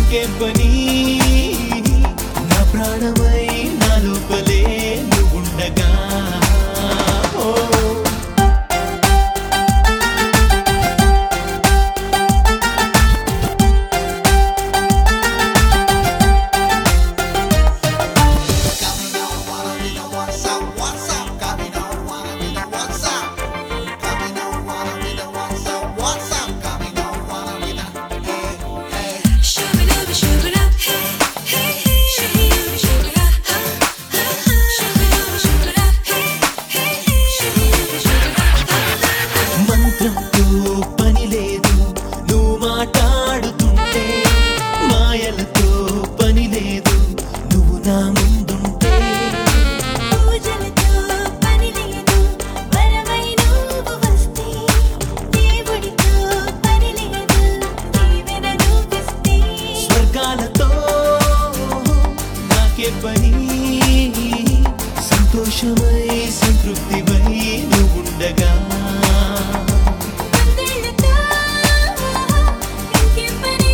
ఇంకే పని నా ప్రాణమై నా లోపలే నువ్వుండగా ఓ Shoo-ba-doo, shoo-ba-doo, hey, hey, hey. Shoo-ba-doo, shoo-ba-doo, ah, ah, ah. Shoo-ba-doo, shoo-ba-doo, hey, hey, hey. Shoo-ba-doo, shoo-ba-doo, ah, ah, ah. మంత్రంతో పని లేదు నువ్వు మాట్లాడుతుంటే మాయలతో పని లేదు నువ్వు నా ముందుంటే పూజలతో పని లేదు వరమై నువ్వు వస్తే దేవుడితో పని లేదు దీవెన నువ్విస్తే స్వర్గాలతో నాకే పని సంతోషమై సంతృప్తివై నువ్వుండగా వందేళ్లతో ఇంకే పని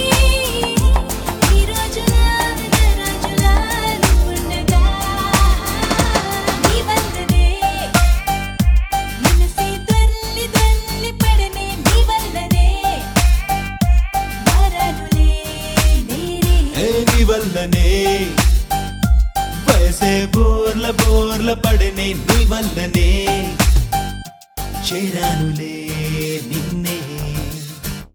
ఈ రోజున రాజులా నువ్వుండగా నీ వల్లనే మనసే తల్లి తల్లి పడనే నీ వల్లనే మారానులే నేనే ఏ నీ వల్లనే వయసే బోర్ల బోర్ల పడనే నీ వల్లనే చేరానులే నిన్నే